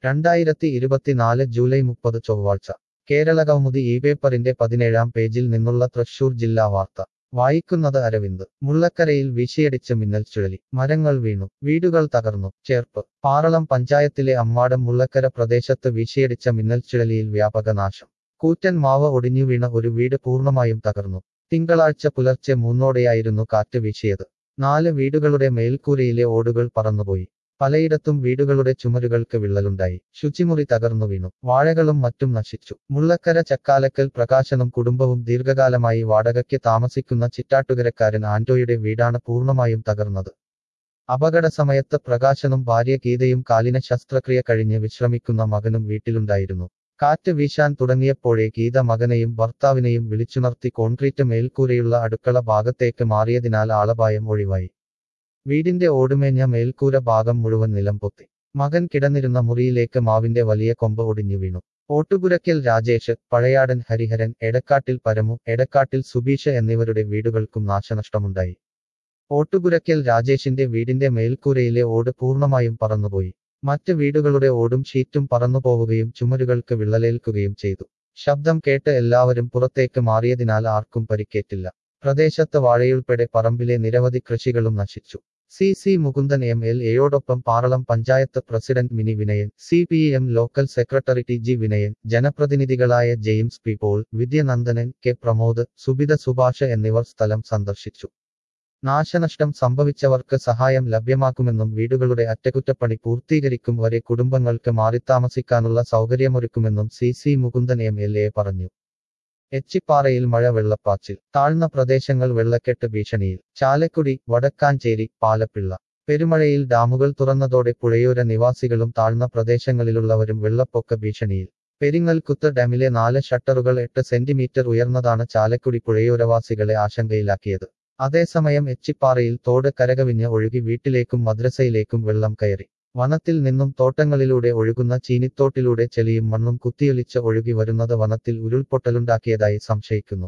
രണ്ടായിരത്തി ഇരുപത്തിനാല് ജൂലൈ മുപ്പത് ചൊവ്വാഴ്ച കേരളകൗമുദി ഈ പേപ്പറിന്റെ പതിനേഴാം പേജിൽ നിന്നുള്ള തൃശൂർ ജില്ലാ വാർത്ത വായിക്കുന്നത് അരവിന്ദ് മുള്ളക്കരയിൽ വീശിയടിച്ച് മിന്നൽ ചുഴലി മരങ്ങൾ വീണു വീടുകൾ തകർന്നു ചേർപ്പ് പാറളം പഞ്ചായത്തിലെ അമ്മാടം മുള്ളക്കര പ്രദേശത്ത് വീശിയടിച്ച മിന്നൽ ചുഴലിയിൽ വ്യാപക നാശം കൂറ്റൻ മാവ് ഒടിഞ്ഞു വീണ ഒരു വീട് പൂർണ്ണമായും തകർന്നു തിങ്കളാഴ്ച പുലർച്ചെ മൂന്നോടെയായിരുന്നു കാറ്റ് വീശിയത് നാല് വീടുകളുടെ മേൽക്കൂരയിലെ ഓടുകൾ പറന്നുപോയി പലയിടത്തും വീടുകളുടെ ചുമരുകൾക്ക് വിള്ളലുണ്ടായി ശുചിമുറി തകർന്നു വീണു വാഴകളും മറ്റും നശിച്ചു മുള്ളക്കര ചക്കാലക്കൽ പ്രകാശനും കുടുംബവും ദീർഘകാലമായി വാടകയ്ക്ക് താമസിക്കുന്ന ചിറ്റാട്ടുകരക്കാരൻ ആന്റോയുടെ വീടാണ് പൂർണ്ണമായും തകർന്നത് അപകട സമയത്ത് പ്രകാശനും ഭാര്യ ഗീതയും കാലിന ശസ്ത്രക്രിയ കഴിഞ്ഞ് വിശ്രമിക്കുന്ന മകനും വീട്ടിലുണ്ടായിരുന്നു കാറ്റ് വീശാൻ തുടങ്ങിയപ്പോഴേ ഗീത മകനെയും ഭർത്താവിനെയും വിളിച്ചുണർത്തി കോൺക്രീറ്റ് മേൽക്കൂരയുള്ള അടുക്കള ഭാഗത്തേക്ക് മാറിയതിനാൽ ആളപായം ഒഴിവായി വീടിന്റെ ഓടുമേഞ്ഞ മേൽക്കൂര ഭാഗം മുഴുവൻ നിലം പൊത്തി മകൻ കിടന്നിരുന്ന മുറിയിലേക്ക് മാവിന്റെ വലിയ കൊമ്പ് ഒടിഞ്ഞു വീണു ഓട്ടുപുരയ്ക്കൽ രാജേഷ് പഴയാടൻ ഹരിഹരൻ എടക്കാട്ടിൽ പരമു എടക്കാട്ടിൽ സുബീഷ് എന്നിവരുടെ വീടുകൾക്കും നാശനഷ്ടമുണ്ടായി ഓട്ടുപുരയ്ക്കൽ രാജേഷിന്റെ വീടിന്റെ മേൽക്കൂരയിലെ ഓട് പൂർണ്ണമായും പറന്നുപോയി മറ്റ് വീടുകളുടെ ഓടും ഷീറ്റും പറന്നുപോവുകയും ചുമരുകൾക്ക് വിള്ളലേൽക്കുകയും ചെയ്തു ശബ്ദം കേട്ട് എല്ലാവരും പുറത്തേക്ക് മാറിയതിനാൽ ആർക്കും പരിക്കേറ്റില്ല പ്രദേശത്ത് വാഴയുൾപ്പെടെ പറമ്പിലെ നിരവധി കൃഷികളും നശിച്ചു C C Mukundan M L എയോടൊപ്പം Paralam panchayat president Mini Vinayan C P M local secretary T G Vinayan ജനപ്രതിനിധികളായ James P Paul Vidyanandanan K Pramod Subitha Subhash എന്നിവർ സ്ഥലം സന്ദർശിച്ചു നാശനഷ്ടം സംഭവിച്ചവർക്ക് സഹായം ലഭ്യമാക്കുമെന്നും വീടുകളുടെ അറ്റകുറ്റപ്പണി പൂർത്തീകരിക്കും വരെ കുടുംബങ്ങൾക്ക് മാറിത്താമസിക്കാനുള്ള സൗകര്യമൊരുക്കുമെന്നും C C Mukundan M L A പറഞ്ഞു എച്ചിപ്പാറയിൽ മഴ വെള്ളപ്പാച്ചിൽ താഴ്ന്ന പ്രദേശങ്ങൾ വെള്ളക്കെട്ട് ഭീഷണിയിൽ ചാലക്കുടി വടക്കാഞ്ചേരി പാലപ്പിള്ള പെരുമഴയിൽ ഡാമുകൾ തുറന്നതോടെ പുഴയോര നിവാസികളും താഴ്ന്ന പ്രദേശങ്ങളിലുള്ളവരും വെള്ളപ്പൊക്ക ഭീഷണിയിൽ പെരിങ്ങൽകുത്ത് ഡാമിലെ നാല് ഷട്ടറുകൾ എട്ട് സെന്റിമീറ്റർ ഉയർന്നതാണ് ചാലക്കുടി പുഴയോരവാസികളെ ആശങ്കയിലാക്കിയത് അതേസമയം എച്ചിപ്പാറയിൽ തോട് കരകവിഞ്ഞ് ഒഴുകി വീട്ടിലേക്കും മദ്രസയിലേക്കും വെള്ളം കയറി വനത്തിൽ നിന്നും തോട്ടങ്ങളിലൂടെ ഒഴുകുന്ന ചീനിത്തോട്ടിലൂടെ ചെളിയും മണ്ണും കുത്തിയൊലിച്ച് ഒഴുകി വരുന്നത് വനത്തിൽ ഉരുൾപൊട്ടലുണ്ടാക്കിയതായി സംശയിക്കുന്നു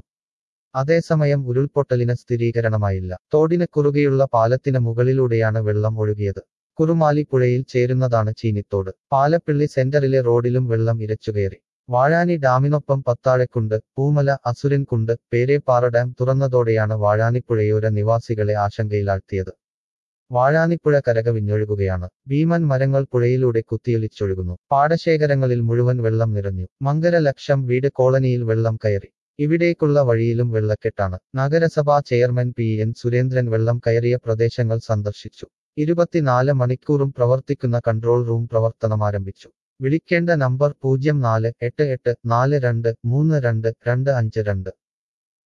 അതേസമയം ഉരുൾപൊട്ടലിന് സ്ഥിരീകരണമായില്ല തോടിന് കുറുകെയുള്ള പാലത്തിന് മുകളിലൂടെയാണ് വെള്ളം ഒഴുകിയത് കുറുമാലി പുഴയിൽ ചേരുന്നതാണ് ചീനിത്തോട് പാലപ്പിള്ളി സെന്ററിലെ റോഡിലും വെള്ളം ഇരച്ചുകയറി വാഴാനി ഡാമിനൊപ്പം പത്താഴക്കുണ്ട് പൂമല അസുരൻകുണ്ട് പേരേപ്പാറ ഡാം തുറന്നതോടെയാണ് വാഴാനിപ്പുഴയോര നിവാസികളെ ആശങ്കയിലാഴ്ത്തിയത് വാഴാനിപ്പുഴ കരകവിഞ്ഞൊഴുകുകയാണ് ഭീമൻ മരങ്ങൾ പുഴയിലൂടെ കുത്തിയൊലിച്ചൊഴുകുന്നു പാടശേഖരങ്ങളിൽ മുഴുവൻ വെള്ളം നിറഞ്ഞു മങ്കര ലക്ഷം വീട് കോളനിയിൽ വെള്ളം കയറി ഇവിടേക്കുള്ള വഴിയിലും വെള്ളക്കെട്ടാണ് നഗരസഭാ ചെയർമാൻ പി എൻ സുരേന്ദ്രൻ വെള്ളം കയറിയ പ്രദേശങ്ങൾ സന്ദർശിച്ചു ഇരുപത്തിനാല് മണിക്കൂറും പ്രവർത്തിക്കുന്ന കൺട്രോൾ റൂം പ്രവർത്തനമാരംഭിച്ചു വിളിക്കേണ്ട നമ്പർ പൂജ്യം നാല് എട്ട് എട്ട് നാല് രണ്ട് മൂന്ന് രണ്ട് രണ്ട് അഞ്ച് രണ്ട്